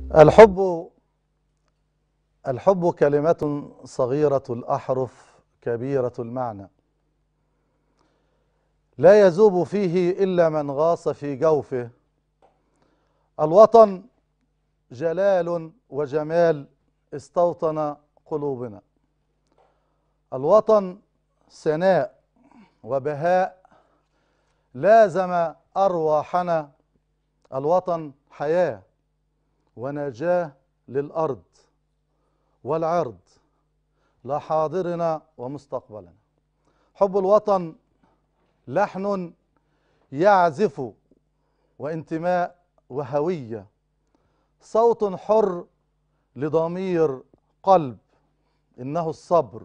الحب الحب كلمة صغيرة الأحرف كبيرة المعنى لا يذوب فيه إلا من غاص في جوفه الوطن جلال وجمال استوطن قلوبنا الوطن سناء وبهاء لازم أرواحنا الوطن حياة ونجاة للأرض والعرض لحاضرنا ومستقبلنا حب الوطن لحن يعزف وانتماء وهوية صوت حر لضمير قلب إنه الصبر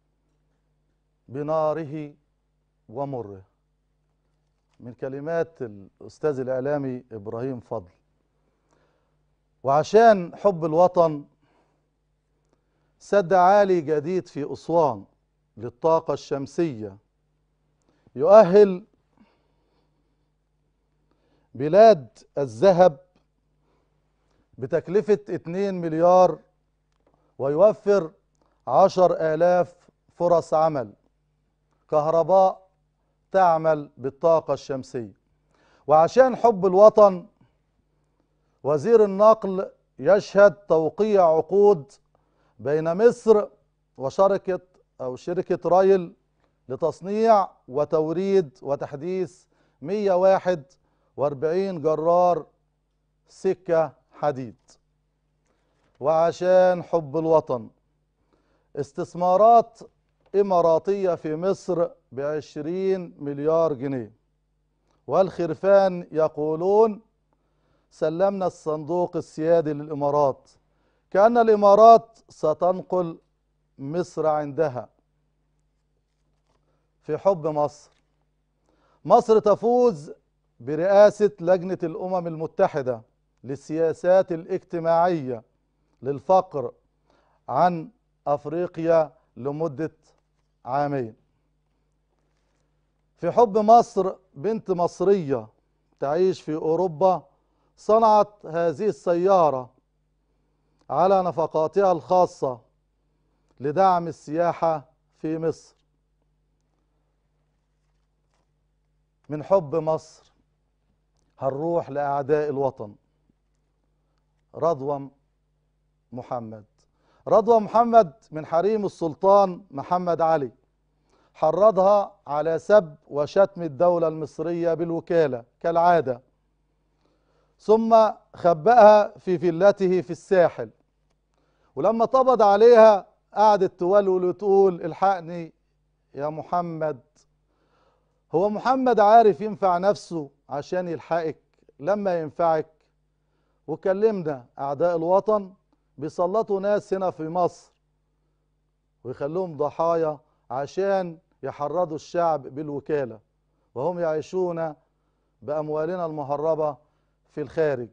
بناره ومره من كلمات الأستاذ الإعلامي إبراهيم فضل وعشان حب الوطن سد عالي جديد في أسوان للطاقة الشمسية يؤهل بلاد الذهب بتكلفة 2 مليار ويوفر عشر آلاف فرص عمل كهرباء تعمل بالطاقة الشمسية وعشان حب الوطن وزير النقل يشهد توقيع عقود بين مصر وشركة أو شركة رايل لتصنيع وتوريد وتحديث 141 جرار سكة حديد وعشان حب الوطن استثمارات إماراتية في مصر بعشرين مليار جنيه والخرفان يقولون سلمنا الصندوق السيادي للإمارات كأن الإمارات ستنقل مصر عندها في حب مصر مصر تفوز برئاسة لجنة الأمم المتحدة للسياسات الاجتماعية للفقر عن أفريقيا لمدة عامين في حب مصر بنت مصرية تعيش في أوروبا صنعت هذه السيارة على نفقاتها الخاصة لدعم السياحة في مصر من حب مصر هنروح لأعداء الوطن رضوى محمد رضوى محمد من حريم السلطان محمد علي حرضها على سب وشتم الدولة المصرية بالوكالة كالعادة ثم خبأها في فيلته في الساحل ولما طبض عليها قعدت تولول وتقول الحقني يا محمد هو محمد عارف ينفع نفسه عشان يلحقك لما ينفعك وكلمنا أعداء الوطن بيسلطوا ناس هنا في مصر ويخلوهم ضحايا عشان يحرضوا الشعب بالوكالة وهم يعيشون بأموالنا المهربة في الخارج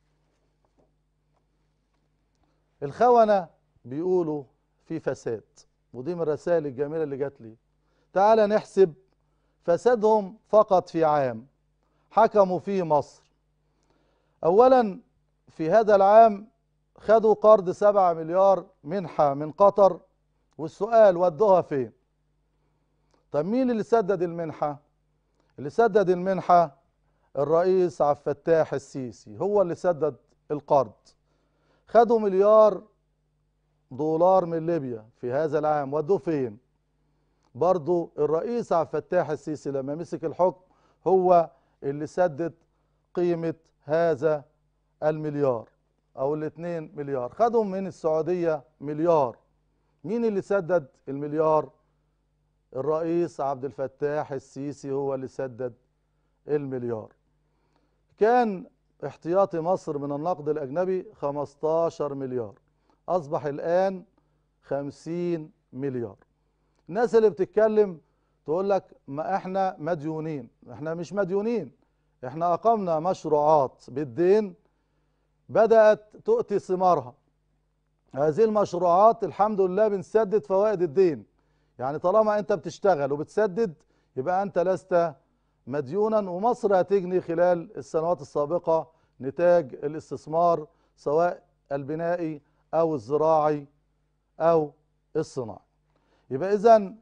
الخونة بيقولوا في فساد ودي من الرسائل الجميلة اللي جات لي تعال نحسب فسادهم فقط في عام حكموا فيه مصر أولا في هذا العام خدوا قرض سبعة مليار منحة من قطر والسؤال ودوها فين طب مين اللي سدد المنحة اللي سدد المنحة الرئيس عبد الفتاح السيسي هو اللي سدد القرض خدوا مليار دولار من ليبيا في هذا العام ودوه فين برضو الرئيس عبد الفتاح السيسي لما مسك الحكم هو اللي سدد قيمة هذا المليار او الاثنين مليار خدوا من السعودية مليار مين اللي سدد المليار الرئيس عبد الفتاح السيسي هو اللي سدد المليار كان احتياطي مصر من النقد الأجنبي 15 مليار أصبح الآن 50 مليار الناس اللي بتتكلم تقول لك ما احنا مديونين احنا مش مديونين احنا أقمنا مشروعات بالدين بدأت تؤتي ثمارها هذه المشروعات الحمد لله بنسدد فوائد الدين يعني طالما انت بتشتغل وبتسدد يبقى انت لست مديونا ومصر هتجني خلال السنوات السابقة نتاج الاستثمار سواء البنائي أو الزراعي أو الصناعي يبقى إذا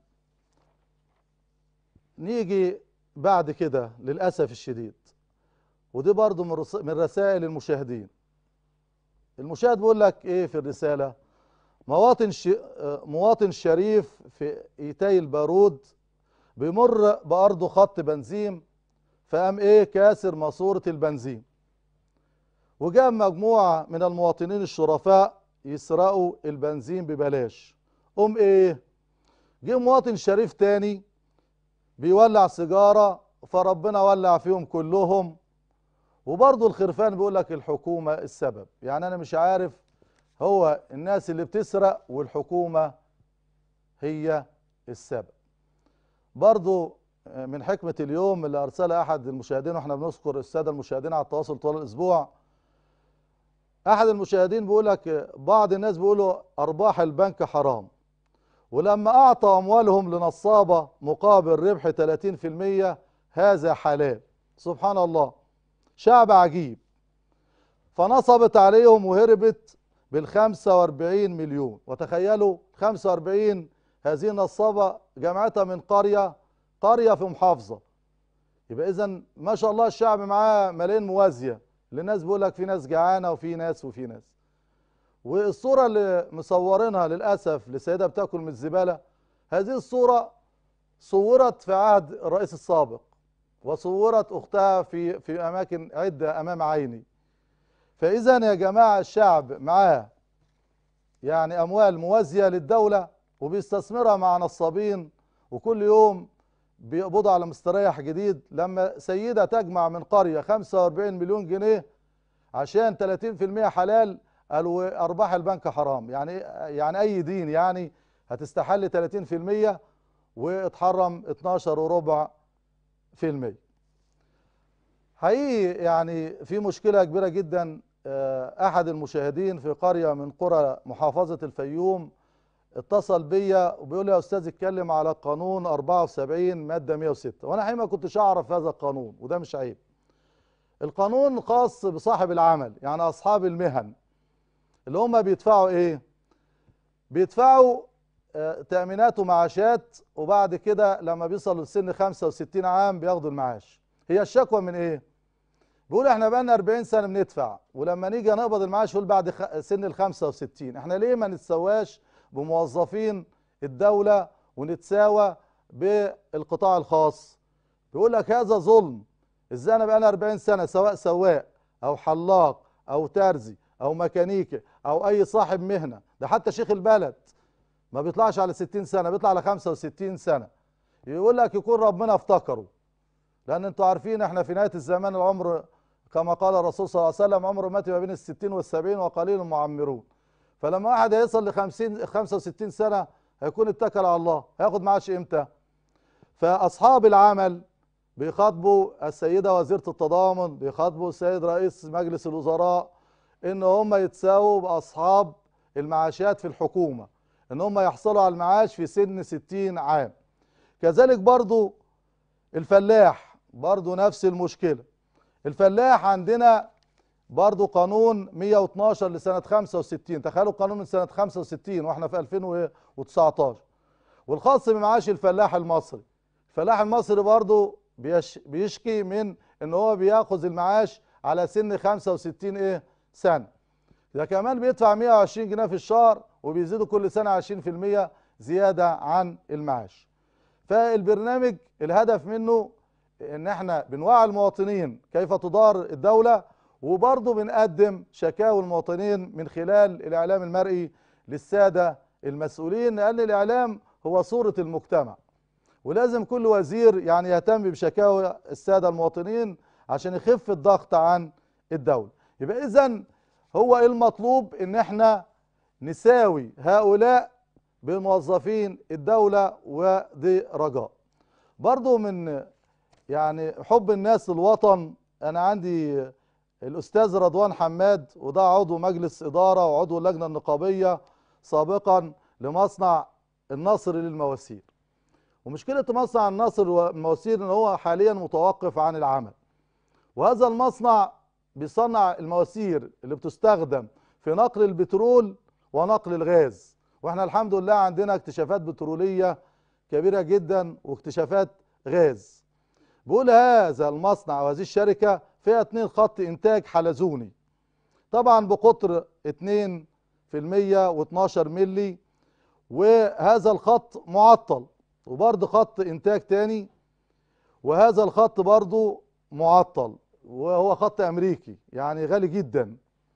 نيجي بعد كده للأسف الشديد ودي برضو من رس- من رسائل المشاهدين المشاهد بيقول لك ايه في الرسالة مواطن ش... آه، مواطن شريف في ايتي البارود بيمر بأرضه خط بنزين فقام ايه كاسر ماسورة البنزين وجاء مجموعة من المواطنين الشرفاء يسرقوا البنزين ببلاش قوم ايه جه مواطن شريف تاني بيولع سيجارة فربنا ولع فيهم كلهم وبرضه الخرفان بيقول لك الحكومة السبب يعني أنا مش عارف هو الناس اللي بتسرق والحكومة هي السبب برضه من حكمة اليوم اللي أرسلها أحد المشاهدين وإحنا بنذكر السادة المشاهدين على التواصل طوال الأسبوع أحد المشاهدين بيقول لك بعض الناس بيقولوا أرباح البنك حرام ولما أعطى أموالهم لنصابة مقابل ربح 30% هذا حلال سبحان الله شعب عجيب فنصبت عليهم وهربت بال 45 مليون وتخيلوا 45 هذه النصابة جمعتها من قرية قرية في محافظة يبقى إذا ما شاء الله الشعب معاه ملايين موازية للناس بيقول لك في ناس جعانة وفي ناس وفي ناس والصورة اللي مصورينها للأسف لسيدة بتاكل من الزبالة هذه الصورة صورت في عهد الرئيس السابق وصورت أختها في في أماكن عدة أمام عيني فإذا يا جماعة الشعب معاه يعني أموال موازية للدولة وبيستثمرها مع نصابين وكل يوم بيقبضوا على مستريح جديد لما سيدة تجمع من قرية 45 مليون جنيه عشان 30% حلال قالوا أرباح البنك حرام يعني يعني أي دين يعني هتستحل 30% واتحرم 12 وربع في المية حقيقي يعني في مشكلة كبيرة جدا آه، أحد المشاهدين في قرية من قرى محافظة الفيوم اتصل بيا وبيقول لي يا أستاذ اتكلم على قانون 74 مادة 106 وأنا حقيقة ما كنتش أعرف هذا القانون وده مش عيب القانون خاص بصاحب العمل يعني أصحاب المهن اللي هم بيدفعوا إيه بيدفعوا آه، تأمينات ومعاشات وبعد كده لما بيصلوا لسن 65 عام بياخدوا المعاش هي الشكوى من ايه بيقول احنا بقالنا 40 سنه بندفع ولما نيجي نقبض المعاش يقول بعد خ- سن ال 65 احنا ليه ما نتسواش بموظفين الدوله ونتساوى بالقطاع الخاص بيقول لك هذا ظلم ازاي انا بقالي 40 سنه سواء سواق او حلاق او ترزي او ميكانيكي او اي صاحب مهنه ده حتى شيخ البلد ما بيطلعش على 60 سنه بيطلع على 65 سنه يقول لك يكون ربنا افتكره لان انتوا عارفين احنا في نهايه الزمان العمر كما قال الرسول صلى الله عليه وسلم عمره مات ما بين الستين والسبعين وقليل معمرون فلما واحد هيصل ل 50 65 سنه هيكون اتكل على الله هياخد معاش امتى فاصحاب العمل بيخاطبوا السيده وزيره التضامن بيخاطبوا السيد رئيس مجلس الوزراء ان هم يتساووا باصحاب المعاشات في الحكومه ان هم يحصلوا على المعاش في سن 60 عام كذلك برضو الفلاح برضو نفس المشكلة الفلاح عندنا برضو قانون 112 لسنة 65 تخيلوا قانون من سنة 65 واحنا في 2019 والخاص بمعاش الفلاح المصري الفلاح المصري برضو بيش بيشكي من ان هو بياخذ المعاش على سن 65 ايه سنة ده كمان بيدفع 120 جنيه في الشهر وبيزيدوا كل سنة 20% زيادة عن المعاش فالبرنامج الهدف منه ان احنا بنوعي المواطنين كيف تدار الدولة وبرضه بنقدم شكاوى المواطنين من خلال الاعلام المرئي للسادة المسؤولين لان الاعلام هو صورة المجتمع ولازم كل وزير يعني يهتم بشكاوى السادة المواطنين عشان يخف الضغط عن الدولة يبقى اذا هو إيه المطلوب ان احنا نساوي هؤلاء بموظفين الدولة ودي رجاء برضو من يعني حب الناس الوطن أنا عندي الأستاذ رضوان حماد وده عضو مجلس إدارة وعضو اللجنة النقابية سابقا لمصنع النصر للمواسير ومشكلة مصنع النصر والمواسير ان هو حاليا متوقف عن العمل وهذا المصنع بيصنع المواسير اللي بتستخدم في نقل البترول ونقل الغاز واحنا الحمد لله عندنا اكتشافات بترولية كبيرة جدا واكتشافات غاز بقول هذا المصنع وهذه الشركة فيها اتنين خط انتاج حلزوني طبعا بقطر 2 في المية و12 ملي وهذا الخط معطل وبرضه خط انتاج تاني وهذا الخط برضه معطل وهو خط امريكي يعني غالي جدا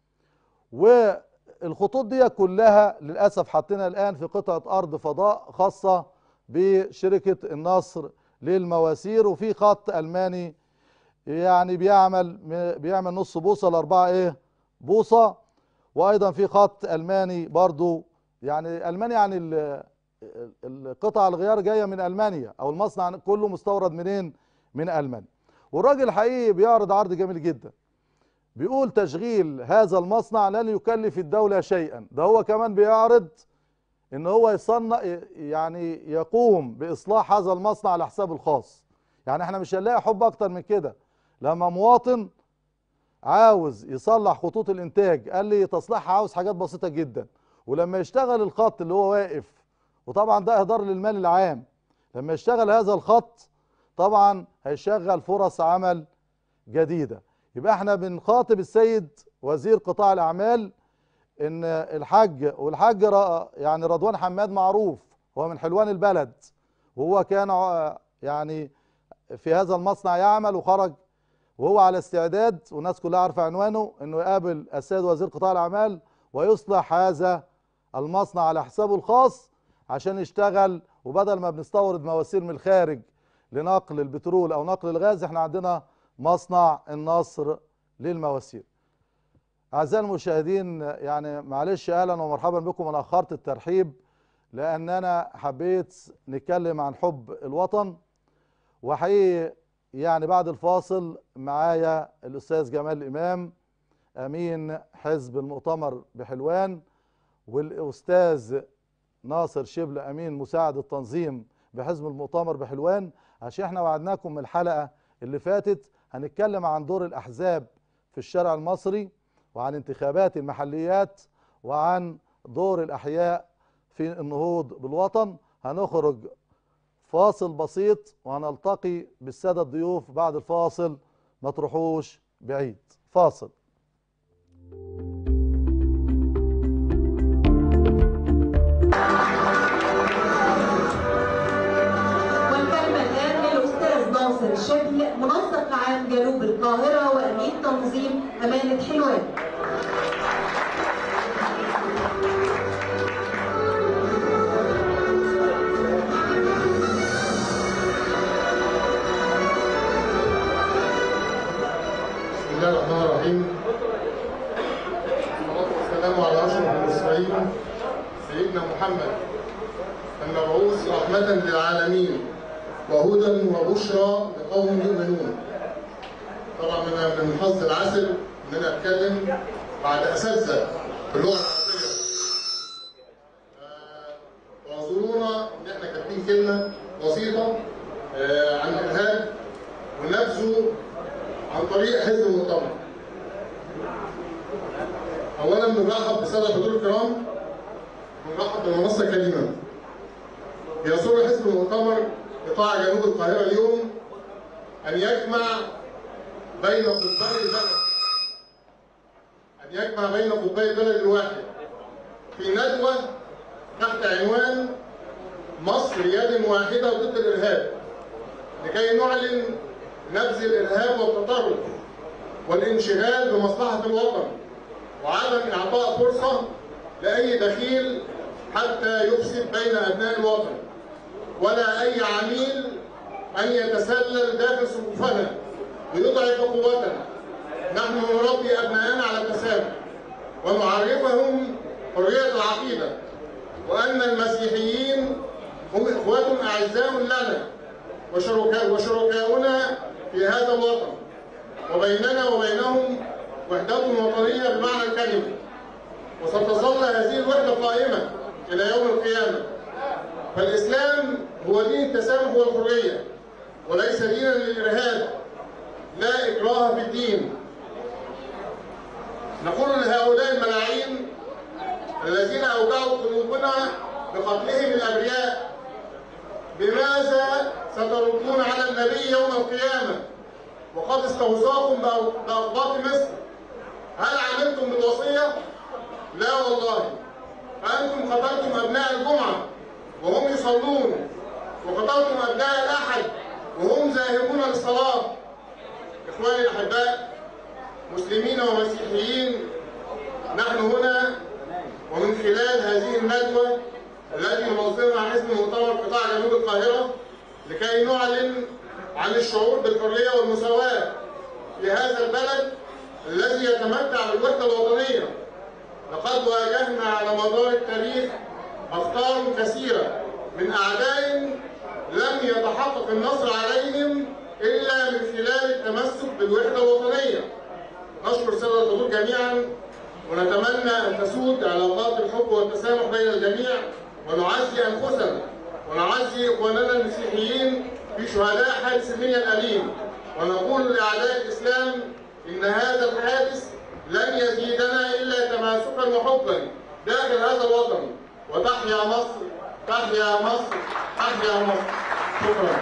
والخطوط دي كلها للاسف حاطينها الان في قطعه ارض فضاء خاصه بشركه النصر للمواسير وفي خط الماني يعني بيعمل بيعمل نص بوصه لاربعه ايه بوصه وايضا في خط الماني برضو يعني المانيا يعني ال- ال- القطع الغيار جايه من المانيا او المصنع كله مستورد منين من المانيا والراجل حقيقي بيعرض عرض جميل جدا بيقول تشغيل هذا المصنع لن يكلف الدولة شيئا ده هو كمان بيعرض ان هو يصنع يعني يقوم باصلاح هذا المصنع على حساب الخاص يعني احنا مش هنلاقي حب اكتر من كده لما مواطن عاوز يصلح خطوط الانتاج قال لي تصليحها عاوز حاجات بسيطة جدا ولما يشتغل الخط اللي هو واقف وطبعا ده اهدار للمال العام لما يشتغل هذا الخط طبعا هيشغل فرص عمل جديدة يبقى احنا بنخاطب السيد وزير قطاع الاعمال ان الحاج والحاج ر- يعني رضوان حماد معروف هو من حلوان البلد وهو كان ع- يعني في هذا المصنع يعمل وخرج وهو على استعداد والناس كلها عارفه عنوانه انه يقابل السيد وزير قطاع الاعمال ويصلح هذا المصنع على حسابه الخاص عشان يشتغل وبدل ما بنستورد مواسير من الخارج لنقل البترول او نقل الغاز احنا عندنا مصنع النصر للمواسير اعزائي المشاهدين يعني معلش اهلا ومرحبا بكم انا اخرت الترحيب لان انا حبيت نتكلم عن حب الوطن وحقيقي يعني بعد الفاصل معايا الاستاذ جمال الامام امين حزب المؤتمر بحلوان والاستاذ ناصر شبل امين مساعد التنظيم بحزب المؤتمر بحلوان عشان احنا وعدناكم من الحلقه اللي فاتت هنتكلم عن دور الاحزاب في الشارع المصري وعن انتخابات المحليات وعن دور الاحياء في النهوض بالوطن هنخرج فاصل بسيط وهنلتقي بالساده الضيوف بعد الفاصل ما تروحوش بعيد فاصل والكلمة الآن للأستاذ ناصر الشبل منسق عام جنوب القاهرة وأمين تنظيم أمانة حلوان بسم الله الرحمن الرحيم والصلاة والسلام على أشرف المرسلين سيدنا محمد المبعوث رحمة للعالمين وهدى وبشرى لقوم يؤمنون طبعا من من حظ العسل ان انا اتكلم بعد اساتذه في اللغه العربيه آه، واعذرونا ان احنا كاتبين كلمه بسيطه آه، عن الارهاب ونبذه عن طريق حزب المؤتمر. اولا بنرحب بالساده الحضور الكرام ونرحب بالمنصه كريمه. يسر حزب المؤتمر قطاع جنوب القاهره اليوم ان يجمع بين قطبي البلد ان يجمع بين قطبي البلد الواحد في ندوه تحت عنوان مصر يد واحده ضد الارهاب لكي نعلن نبذ الارهاب والتطرف والانشغال بمصلحه الوطن وعدم اعطاء فرصه لاي دخيل حتى يفسد بين ابناء الوطن ولا اي عميل ان يتسلل داخل صفوفنا ليضعف قوتنا نحن نربي ابنائنا على التسامح ونعرفهم حريه العقيده وان المسيحيين هم اخوه اعزاء لنا وشركاء وشركاؤنا في هذا الوطن وبيننا وبينهم وحدة وطنية بمعنى الكلمة وستظل هذه الوحدة قائمة إلى يوم القيامة فالإسلام هو دين التسامح والحرية وليس دينا للإرهاب لا إكراه في الدين نقول لهؤلاء الملاعين الذين أوجعوا قلوبنا بقتلهم الأبرياء بماذا ستردون على النبي يوم القيامة وقد استوصاكم بأ- بأقباط مصر هل عملتم بالوصية؟ لا والله أنتم قتلتم أبناء الجمعة وهم يصلون وقتلتم أبناء الأحد وهم ذاهبون للصلاة إخواني الأحباء مسلمين ومسيحيين نحن هنا ومن خلال هذه الندوة التي ينظمها حزب مؤتمر قطاع جنوب القاهرة لكي نعلن عن الشعور بالحرية والمساواة في هذا البلد الذي يتمتع بالوحدة الوطنية لقد واجهنا على مدار التاريخ أخطار كثيرة من أعداء لم يتحقق النصر عليهم إلا من خلال التمسك بالوحدة الوطنية نشكر السادة الحضور جميعا ونتمنى أن تسود علاقات الحب والتسامح بين الجميع ونعزي أنفسنا ونعزي إخواننا المسيحيين في شهداء حادث المنيا الأليم ونقول لأعداء الإسلام إن هذا الحادث لن يزيدنا إلا تماسكا وحبا داخل هذا الوطن وتحيا مصر تحيا مصر تحيا مصر شكرا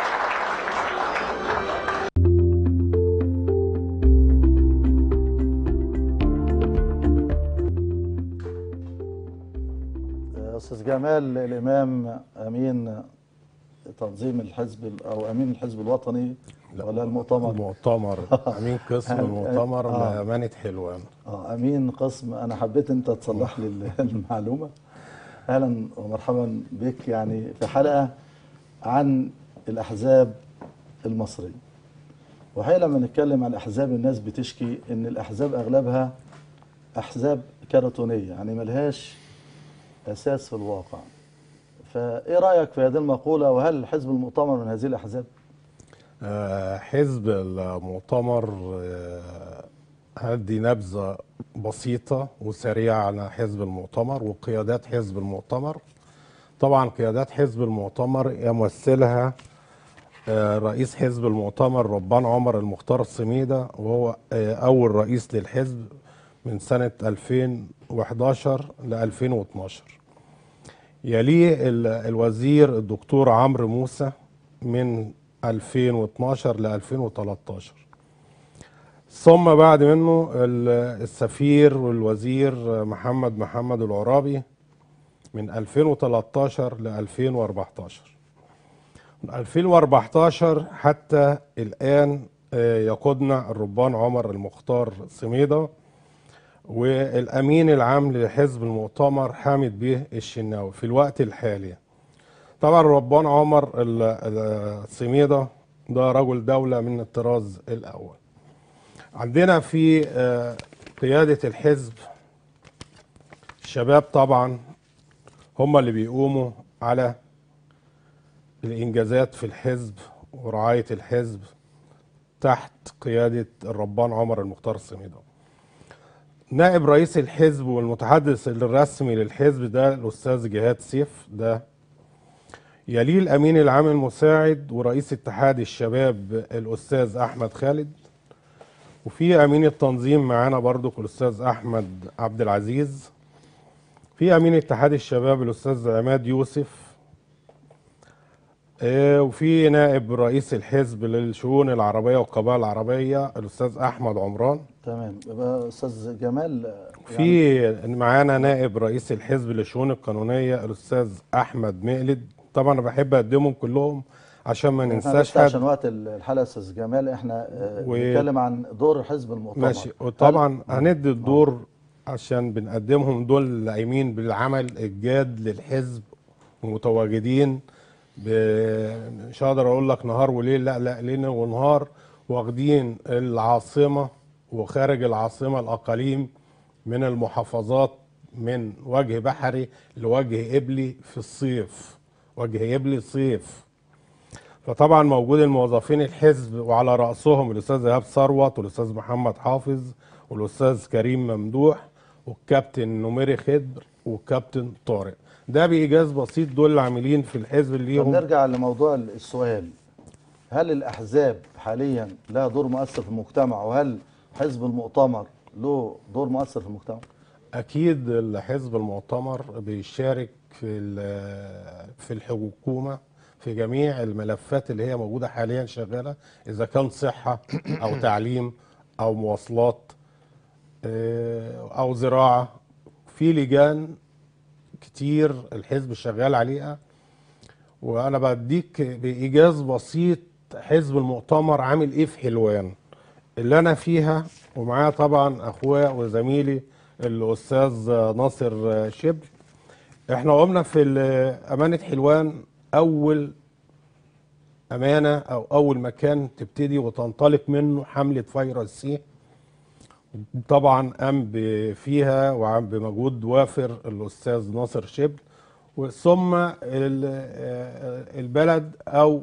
أستاذ جمال الإمام أمين تنظيم الحزب ال- أو أمين الحزب الوطني ولا المؤتمر المؤتمر امين قسم المؤتمر آه. لامانه حلوان آه أمين قسم أنا حبيت أنت تصلح لي ال- المعلومة أهلا ومرحبا بك يعني في حلقة عن الأحزاب المصرية وحقيقة لما نتكلم عن أحزاب الناس بتشكي إن الأحزاب أغلبها أحزاب كرتونية يعني ملهاش أساس في الواقع فإيه رأيك في هذه المقولة وهل حزب المؤتمر من هذه الأحزاب؟ آه، حزب المؤتمر آه، هدي نبذه بسيطه وسريعه على حزب المؤتمر وقيادات حزب المؤتمر طبعا قيادات حزب المؤتمر يمثلها آه، رئيس حزب المؤتمر ربان عمر المختار السميدة وهو آه، أول رئيس للحزب من سنة 2011 ل 2012 يليه ال- الوزير الدكتور عمرو موسى من 2012 ل 2013 ثم بعد منه ال- السفير والوزير محمد محمد العرابي من 2013 ل 2014 من 2014 حتى الآن آه، يقودنا الربان عمر المختار سميدة والأمين العام لحزب المؤتمر حامد بيه الشناوي في الوقت الحالي طبعا ربان عمر ال- ال- السميدة ده رجل دولة من الطراز الأول عندنا في آه، قيادة الحزب الشباب طبعا هم اللي بيقوموا على الإنجازات في الحزب ورعاية الحزب تحت قيادة الربان عمر المختار السميدة نائب رئيس الحزب والمتحدث الرسمي للحزب ده الأستاذ جهاد سيف ده يليه الأمين العام المساعد ورئيس اتحاد الشباب الأستاذ أحمد خالد وفي أمين التنظيم معانا برضو الأستاذ أحمد عبد العزيز في أمين اتحاد الشباب الأستاذ عماد يوسف آه، وفي نائب رئيس الحزب للشؤون العربية والقبائل العربية الأستاذ أحمد عمران تمام يبقى أستاذ جمال آه، في معانا نائب رئيس الحزب للشؤون القانونية الأستاذ أحمد مقلد طبعا أنا بحب أقدمهم كلهم عشان ما احنا ننساش بس عشان حد وقت الحلقه استاذ جمال احنا آه، و- بنتكلم عن دور حزب المؤتمر ماشي وطبعا هندي الدور عشان بنقدمهم دول اللي قايمين بالعمل الجاد للحزب ومتواجدين ب- مش هقدر اقول لك نهار وليل لا لا ليل ونهار واخدين العاصمه وخارج العاصمه الاقاليم من المحافظات من وجه بحري لوجه قبلي في الصيف وجه قبلي صيف فطبعا موجود الموظفين الحزب وعلى رأسهم الأستاذ إيهاب ثروت والأستاذ محمد حافظ والأستاذ كريم ممدوح والكابتن نميري خضر والكابتن طارق ده بإيجاز بسيط دول اللي عاملين في الحزب اللي طب ليهم نرجع لموضوع السؤال هل الاحزاب حاليا لها دور مؤثر في المجتمع وهل حزب المؤتمر له دور مؤثر في المجتمع اكيد الحزب المؤتمر بيشارك في ال- في الحكومه في جميع الملفات اللي هي موجوده حاليا شغاله اذا كان صحه او تعليم او مواصلات آه، او زراعه في لجان كتير الحزب شغال عليها وانا بديك بايجاز بسيط حزب المؤتمر عامل ايه في حلوان اللي انا فيها ومعايا طبعا اخويا وزميلي الاستاذ ناصر شبل احنا قمنا في ال- امانه حلوان اول امانه او اول مكان تبتدي وتنطلق منه حمله فيروس سي طبعا قام ب- فيها وعم بمجهود وافر الاستاذ ناصر شبل ثم ال- آه، البلد او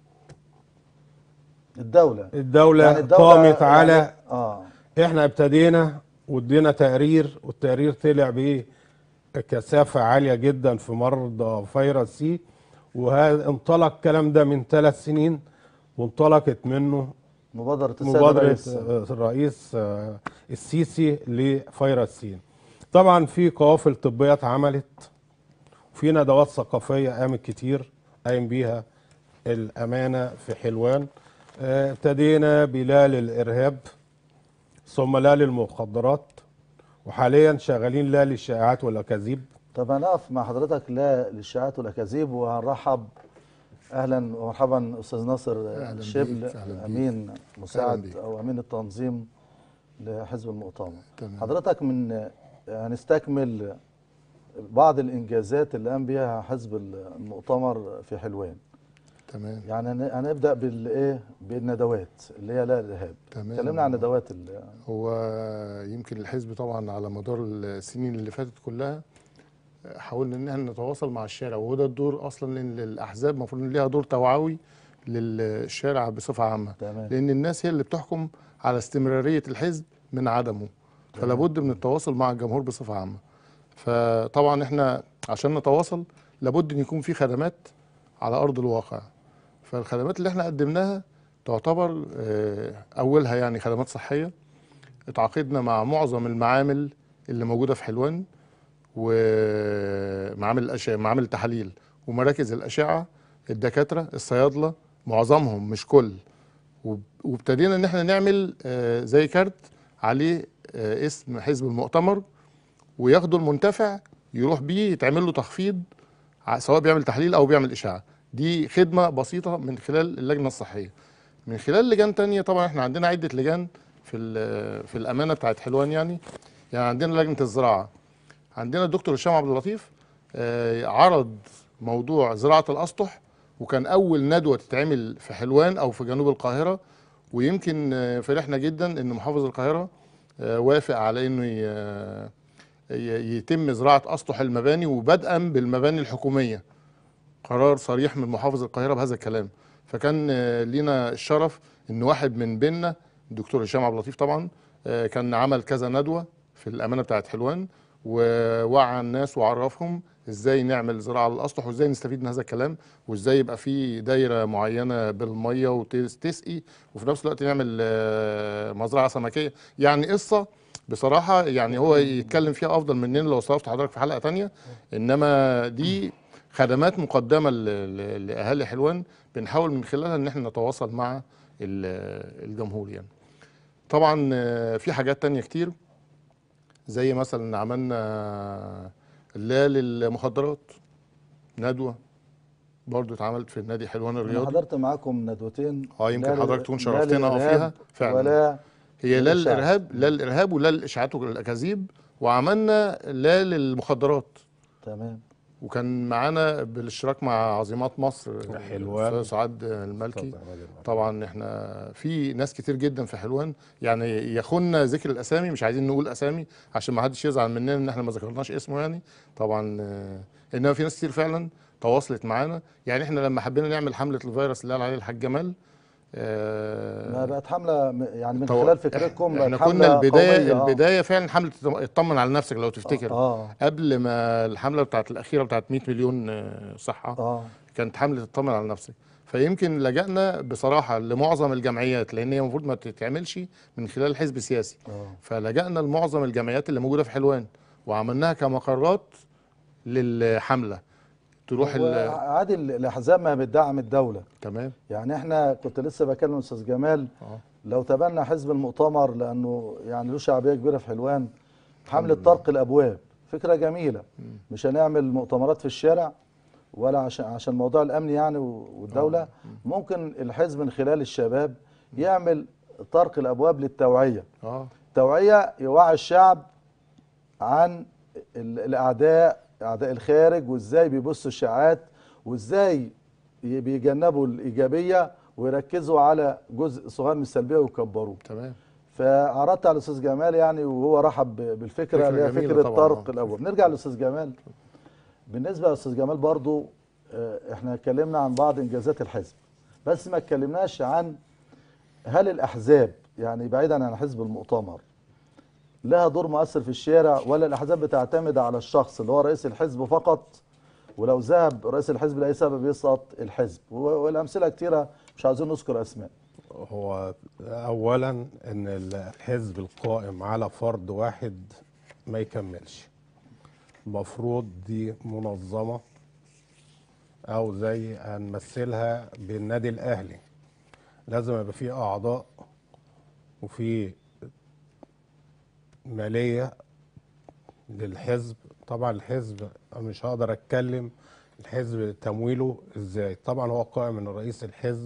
الدولة الدوله, يعني الدولة قامت على يعني اه احنا ابتدينا وادينا تقرير والتقرير طلع بايه كثافه عاليه جدا في مرضى فيروس سي وهذا انطلق الكلام ده من ثلاث سنين وانطلقت منه مبادرة السيد مبادره الرئيس. آه، الرئيس آه، السيسي لفيروس سي طبعا في قوافل طبيه اتعملت وفي ندوات ثقافيه قامت كتير قايم بيها الامانه في حلوان آه، ابتدينا بلا للارهاب ثم لا للمخدرات وحاليا شغالين لا للشائعات والاكاذيب طب هنقف مع حضرتك لا للشائعات والاكاذيب وهنرحب اهلا ومرحبا استاذ ناصر أهلاً شبل بيك، أهلاً بيك. امين أهلاً مساعد بيك. او امين التنظيم لحزب المؤتمر تمام. حضرتك من هنستكمل بعض الانجازات اللي قام بها حزب المؤتمر في حلوان تمام يعني هن- هنبدا بالايه بالندوات اللي هي لا الارهاب تمام. اتكلمنا عن ندوات ال- هو يمكن الحزب طبعا على مدار السنين اللي فاتت كلها حاولنا ان احنا نتواصل مع الشارع وهو ده الدور اصلا لان الاحزاب المفروض ان ليها دور توعوي للشارع بصفه عامه تمام لان الناس هي اللي بتحكم على استمراريه الحزب من عدمه فلا بد من التواصل مع الجمهور بصفه عامه فطبعا احنا عشان نتواصل لابد ان يكون في خدمات على ارض الواقع فالخدمات اللي احنا قدمناها تعتبر آه، اولها يعني خدمات صحيه اتعاقدنا مع معظم المعامل اللي موجوده في حلوان ومعامل الأشعة معامل التحاليل ومراكز الاشعه الدكاتره الصيادله معظمهم مش كل وب- وابتدينا ان احنا نعمل آه، زي كارت عليه آه، اسم حزب المؤتمر وياخده المنتفع يروح بيه يتعمل له تخفيض ع- سواء بيعمل تحليل او بيعمل اشعه دي خدمه بسيطه من خلال اللجنه الصحيه من خلال لجان تانية طبعا احنا عندنا عده لجان في ال- في الامانه بتاعت حلوان يعني يعني عندنا لجنه الزراعه عندنا الدكتور هشام عبد اللطيف آه، عرض موضوع زراعه الاسطح وكان اول ندوه تتعمل في حلوان او في جنوب القاهره ويمكن آه، فرحنا جدا ان محافظ القاهره آه، وافق على انه ي- ي- يتم زراعه اسطح المباني وبدءا بالمباني الحكوميه قرار صريح من محافظ القاهره بهذا الكلام فكان آه، لينا الشرف ان واحد من بيننا الدكتور هشام عبد اللطيف طبعا آه، كان عمل كذا ندوه في الامانه بتاعت حلوان ووعى الناس وعرفهم ازاي نعمل زراعه للاسطح وازاي نستفيد من هذا الكلام وازاي يبقى في دايره معينه بالميه وتسقي وفي نفس الوقت نعمل آه، مزرعه سمكيه يعني قصه بصراحه يعني هو يتكلم فيها افضل مننا لو استضفت حضرتك في حلقه تانية انما دي خدمات مقدمه ل- ل- لاهالي حلوان بنحاول من خلالها ان احنا نتواصل مع ال- الجمهور يعني طبعا آه، في حاجات تانية كتير زي مثلا عملنا لا للمخدرات ندوه برضو اتعملت في النادي حلوان انا الرياضي حضرت معاكم ندوتين اه يمكن لا لل- حضرتك تكون لا شرفتنا اه للإرهاب فيها فعلا ولا هي لا للإشاعة. للارهاب لا للارهاب ولا للاشاعات والاكاذيب وعملنا لا للمخدرات تمام وكان معانا بالاشتراك مع عظيمات مصر حلوان. الأستاذ سعاد الملكي طبعا احنا في ناس كتير جدا في حلوان يعني يخوننا ذكر الاسامي مش عايزين نقول اسامي عشان ما حدش يزعل مننا ان احنا ما ذكرناش اسمه يعني طبعا آه، انما في ناس كتير فعلا تواصلت معانا يعني احنا لما حبينا نعمل حمله الفيروس اللي قال عليه الحاج جمال آه، ما بقت حمله م- يعني من تو- خلال فكرتكم احنا بقت كنا حملة البدايه قوية، آه. البدايه فعلا حمله اطمن على نفسك لو تفتكر اه قبل ما الحمله بتاعت الاخيره بتاعت 100 مليون آه، صحه اه كانت حمله اطمن على نفسك فيمكن لجأنا بصراحه لمعظم الجمعيات لان هي المفروض ما تتعملش من خلال حزب سياسي اه فلجأنا لمعظم الجمعيات اللي موجوده في حلوان وعملناها كمقرات للحمله تروح ال- عادي ال- الاحزاب ما بتدعم الدوله تمام يعني احنا كنت لسه بكلم استاذ جمال اه لو تبنى حزب المؤتمر لانه يعني له شعبيه كبيره في حلوان حمله طرق الابواب فكره جميله مش هنعمل مؤتمرات في الشارع ولا عشان عشان موضوع الامن يعني و- والدوله ممكن الحزب من خلال الشباب يعمل طرق الابواب للتوعيه اه توعيه يوعي الشعب عن ال- الاعداء اعداء الخارج وازاي بيبصوا الشائعات وازاي ي- بيجنبوا الايجابيه ويركزوا على جزء صغير من السلبيه ويكبروه تمام فعرضت على الاستاذ جمال يعني وهو رحب ب- بالفكره فكرة اللي هي جميلة فكره طبعاً، طرق آه. الابواب نرجع للاستاذ جمال بالنسبه للاستاذ جمال برضو آه، احنا اتكلمنا عن بعض انجازات الحزب بس ما اتكلمناش عن هل الاحزاب يعني بعيدا عن حزب المؤتمر لها دور مؤثر في الشارع ولا الاحزاب بتعتمد على الشخص اللي هو رئيس الحزب فقط ولو ذهب رئيس الحزب لاي سبب يسقط الحزب و- والامثله كتيره مش عايزين نذكر اسماء هو اولا ان الحزب القائم على فرد واحد ما يكملش المفروض دي منظمه او زي هنمثلها بالنادي الاهلي لازم يبقى فيه اعضاء وفي ماليه للحزب طبعا الحزب مش هقدر اتكلم الحزب تمويله ازاي طبعا هو قائم من رئيس الحزب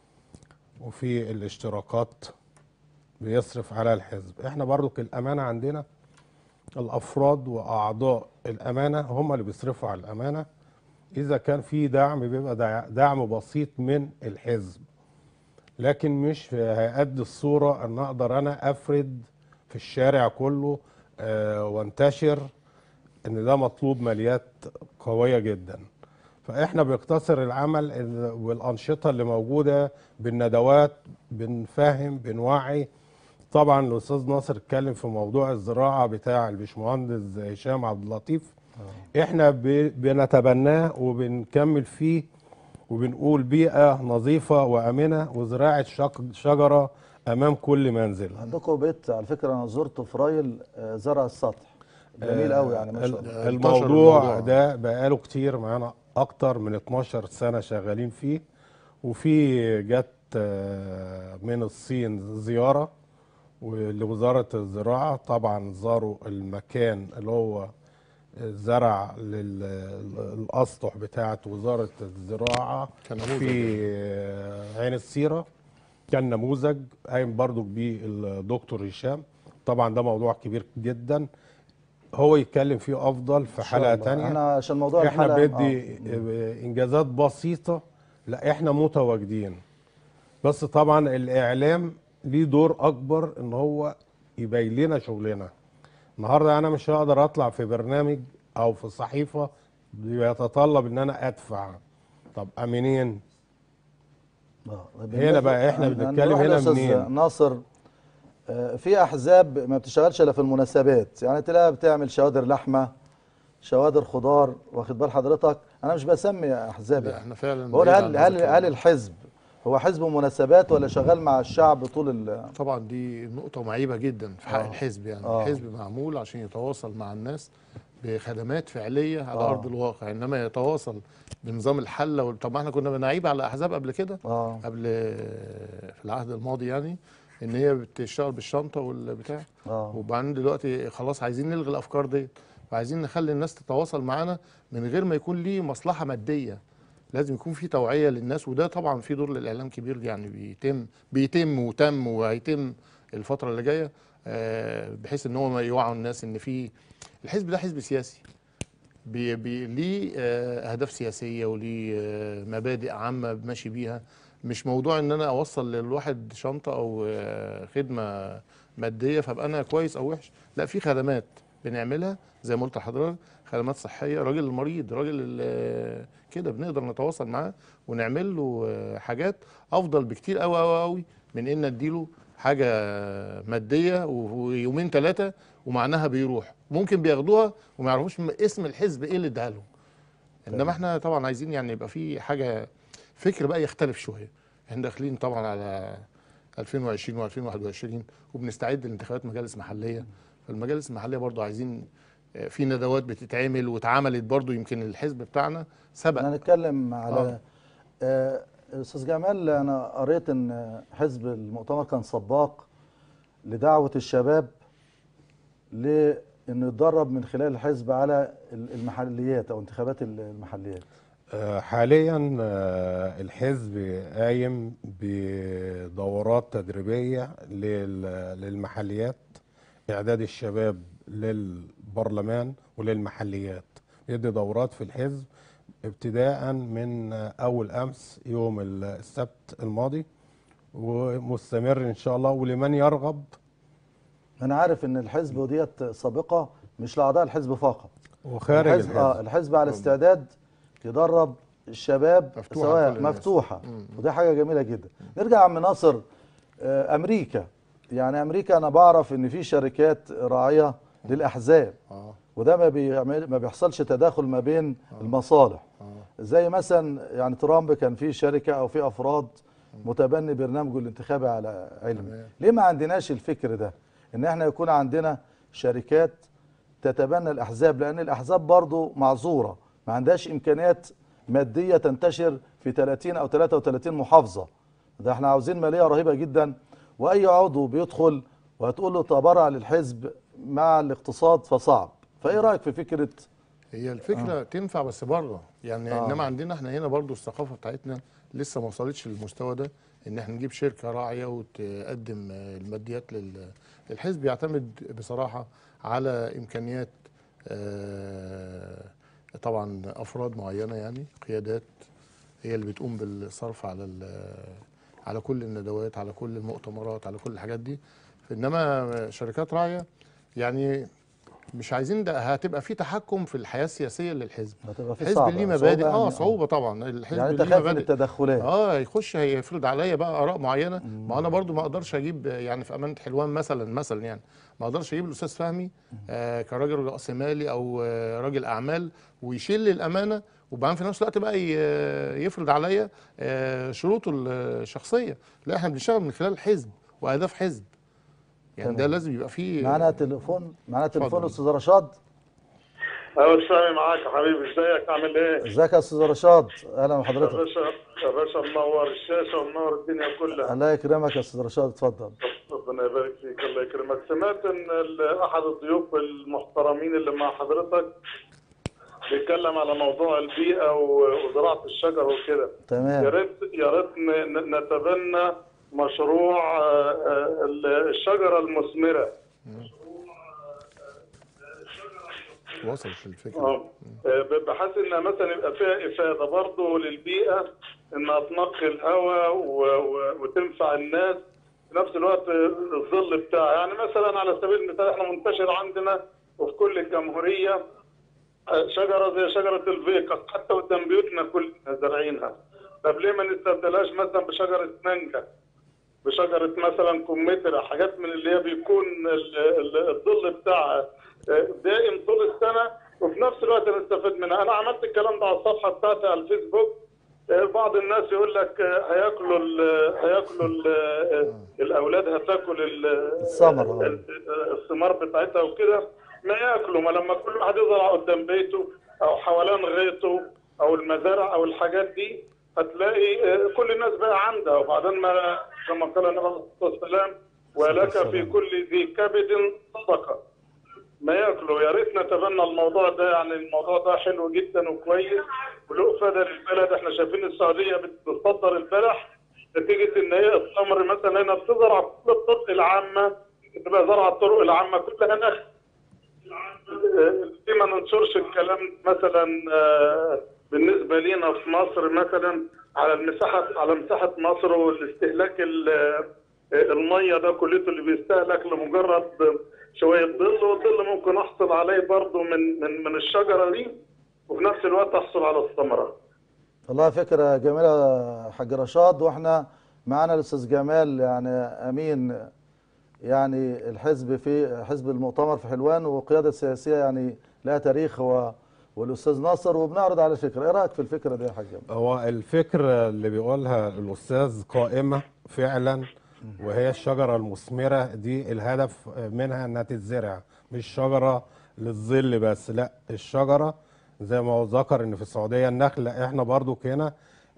وفي الاشتراكات بيصرف على الحزب احنا برضو الامانه عندنا الافراد واعضاء الامانه هم اللي بيصرفوا على الامانه اذا كان في دعم بيبقى دع- دعم بسيط من الحزب لكن مش هيأدي الصوره ان اقدر انا افرد في الشارع كله آه، وانتشر ان ده مطلوب ماليات قويه جدا فاحنا بنقتصر العمل ال- والانشطه اللي موجوده بالندوات بنفهم بنوعي طبعا الاستاذ ناصر اتكلم في موضوع الزراعه بتاع الباشمهندس هشام عبد اللطيف احنا ب- بنتبناه وبنكمل فيه وبنقول بيئه نظيفه وامنه وزراعه شق- شجره امام كل منزل عندكم بيت على فكره انا زرته في رايل آه، زرع السطح جميل قوي يعني ما شاء الله انتشر الموضوع الموضوع. ده بقاله كتير معانا اكتر من 12 سنه شغالين فيه وفي جت آه، من الصين زياره لوزاره الزراعه طبعا زاروا المكان اللي هو زرع للاسطح بتاعه وزاره الزراعه كان نموذج في آه، عين السيره كان نموذج قايم برضو بيه الدكتور هشام طبعا ده موضوع كبير جدا هو يتكلم فيه افضل في إن شاء حلقه الله. تانية احنا عشان موضوع احنا الحلقة- بدي آه. انجازات بسيطه لا احنا متواجدين بس طبعا الاعلام ليه دور اكبر ان هو يبين لنا شغلنا النهارده انا مش هقدر اطلع في برنامج او في صحيفه بيتطلب ان انا ادفع طب منين آه. هنا بقى إحنا هن- بنتكلم هنروح هنا لأستاذ منين؟ ناصر آه، في احزاب ما بتشتغلش الا في المناسبات يعني تلاقيها بتعمل شوادر لحمه شوادر خضار واخد بال حضرتك انا مش بسمي احزاب لا يعني. احنا فعلا بقول بعيد هل عن هل هذا هل الكلام. الحزب هو حزب مناسبات ولا شغال مع الشعب طول ال طبعا دي نقطة معيبة جدا في حق آه. الحزب يعني آه. الحزب معمول عشان يتواصل مع الناس بخدمات فعلية على آه. أرض الواقع إنما يتواصل بنظام الحلة وال- طب ما احنا كنا بنعيب على أحزاب قبل كده اه قبل في العهد الماضي يعني إن هي بتشتغل بالشنطة والبتاع اه وبعدين دلوقتي خلاص عايزين نلغي الافكار دي وعايزين نخلي الناس تتواصل معانا من غير ما يكون ليه مصلحه ماديه لازم يكون في توعيه للناس وده طبعا في دور للاعلام كبير يعني بيتم بيتم وتم وهيتم الفتره اللي جايه آه، بحيث ان هو ما يوعوا الناس ان في الحزب ده حزب سياسي بي بي ليه آه، اهداف سياسيه وليه آه، مبادئ عامه ماشي بيها مش موضوع ان انا اوصل للواحد شنطه او آه، خدمه ماديه فابقى انا كويس او وحش لا في خدمات بنعملها زي ما قلت لحضرتك خدمات صحيه راجل المريض راجل ال- كده بنقدر نتواصل معاه ونعمل له آه، حاجات افضل بكتير قوي قوي قوي من ان اديله حاجه ماديه ويومين ثلاثه ومعناها بيروح ممكن بياخدوها وما يعرفوش م- اسم الحزب ايه اللي اداها لهم انما احنا طبعا عايزين يعني يبقى في حاجه فكر بقى يختلف شويه احنا داخلين طبعا على 2020 و2021 وبنستعد لانتخابات مجالس محليه فالمجالس المحليه برضو عايزين آه، في ندوات بتتعمل واتعملت برضو يمكن الحزب بتاعنا سبق هنتكلم على آه. آه، استاذ جمال انا قريت ان حزب المؤتمر كان سباق لدعوه الشباب لانه يتدرب من خلال الحزب على ال- المحليات او انتخابات ال- المحليات آه، حاليا آه، الحزب قايم بدورات تدريبية لل- للمحليات إعداد الشباب للبرلمان وللمحليات يدي دورات في الحزب ابتداء من آه، أول أمس يوم السبت الماضي ومستمر إن شاء الله ولمن يرغب انا عارف ان الحزب ديت سابقه مش لاعضاء الحزب فقط وخارج الحزب الحزب اه الحزب على استعداد يدرب الشباب مفتوحة سواء لكل الناس. مفتوحه ودي حاجه جميله جدا نرجع يا عم ناصر آه، امريكا يعني امريكا انا بعرف ان في شركات راعيه للاحزاب اه وده ما بيعمل ما بيحصلش تداخل ما بين المصالح زي مثلا يعني ترامب كان في شركه او في افراد متبني برنامجه الانتخابي على علم ليه ما عندناش الفكر ده ان احنا يكون عندنا شركات تتبنى الاحزاب لان الاحزاب برضو معذوره ما عندهاش امكانيات ماديه تنتشر في 30 او 33 محافظه ده احنا عاوزين ماليه رهيبه جدا واي عضو بيدخل وهتقول له تبرع للحزب مع الاقتصاد فصعب فايه رايك في فكره هي الفكره آه. تنفع بس بره يعني آه. آه. انما عندنا احنا هنا برضو الثقافه بتاعتنا لسه ما وصلتش للمستوى ده ان احنا نجيب شركه راعيه وتقدم آه، الماديات لل- للحزب يعتمد بصراحه على امكانيات آه، طبعا افراد معينه يعني قيادات هي اللي بتقوم بالصرف على ال- على كل الندوات على كل المؤتمرات على كل الحاجات دي انما شركات راعيه يعني مش عايزين ده هتبقى في تحكم في الحياه السياسيه للحزب هتبقى في الحزب صعبة ليه صعوبة مبادئ يعني اه صعوبه طبعا الحزب يعني انت ليه خايف من مبادئ التدخلات اه هيخش هيفرض عليا بقى اراء معينه ما انا برضو ما اقدرش اجيب يعني في امانه حلوان مثلا مثلا يعني ما اقدرش اجيب الاستاذ فهمي آه كراجل راس مالي او آه راجل اعمال ويشيل لي الامانه وبعدين في نفس الوقت بقى ي- يفرض عليا آه شروطه الشخصيه لا احنا بنشتغل من خلال حزب واهداف حزب يعني ده تمام. لازم يبقى فيه معانا تليفون معانا تليفون اتفضل. استاذ رشاد ايوه سامي معاك يا حبيبي ازيك عامل ايه؟ ازيك يا استاذ رشاد اهلا يا بحضرتك باشا يا باشا منور الشاشه ومنور الدنيا كلها الله يكرمك يا استاذ رشاد اتفضل ربنا يبارك فيك الله يكرمك سمعت ان ال- احد الضيوف المحترمين اللي مع حضرتك بيتكلم على موضوع البيئه و- وزراعه الشجر وكده يا تمام ريت يا ريت ن- ن- نتبنى مشروع آه، آه، الشجره المثمره وصلت الفكره اه ب- بحيث انها مثلا يبقى فيها افاده برضه للبيئه انها تنقي الهواء و- و- وتنفع الناس في نفس الوقت الظل بتاعها يعني مثلا على سبيل المثال احنا منتشر عندنا وفي كل الجمهوريه آه، شجره زي شجره الفيقه حتى قدام بيوتنا كلنا زارعينها طب ليه ما نستبدلهاش مثلا بشجره مانجا بشجره مثلا كمثرى حاجات من اللي هي بيكون ال- ال- الظل بتاعها آه، دائم طول السنه وفي نفس الوقت نستفيد منها انا عملت الكلام ده على الصفحه بتاعتي على الفيسبوك آه، بعض الناس يقول لك آه، هياكلوا ال- هياكلوا ال- آه، الاولاد هتاكل ال- الثمرة. ال- ال- الثمار بتاعتها وكده ما ياكلوا ما لما كل واحد يزرع قدام بيته او حوالين غيطه او المزارع او الحاجات دي هتلاقي آه، كل الناس بقى عندها وبعدين ما كما قال النبي عليه الصلاه والسلام ولك في كل ذي كبد صدقه ما ياكلوا يا ريت نتبنى الموضوع ده يعني الموضوع ده حلو جدا وكويس وله افاده للبلد احنا شايفين السعوديه بتصدر البلح نتيجه ان هي التمر مثلا هنا بتزرع كل الطرق العامه بتبقى زرع الطرق العامه كلها نخل ليه ما ننشرش الكلام مثلا آه، بالنسبه لينا في مصر مثلا على المساحه على مساحه مصر والاستهلاك ال- آه، الميه ده كلته اللي بيستهلك لمجرد شويه ظل والظل ممكن احصل عليه برضه من من من الشجره دي وفي نفس الوقت احصل على الثمره. والله فكرة جميلة يا حاج رشاد واحنا معانا الاستاذ جمال يعني امين يعني الحزب في حزب المؤتمر في حلوان وقيادة سياسية يعني لها تاريخ هو والاستاذ ناصر وبنعرض على فكرة ايه رايك في الفكرة دي يا حاج جمال؟ هو الفكرة اللي بيقولها الأستاذ قائمة فعلا وهي الشجره المثمره دي الهدف منها انها تتزرع مش شجره للظل بس لا الشجره زي ما هو ذكر ان في السعوديه النخل لا، احنا برضو هنا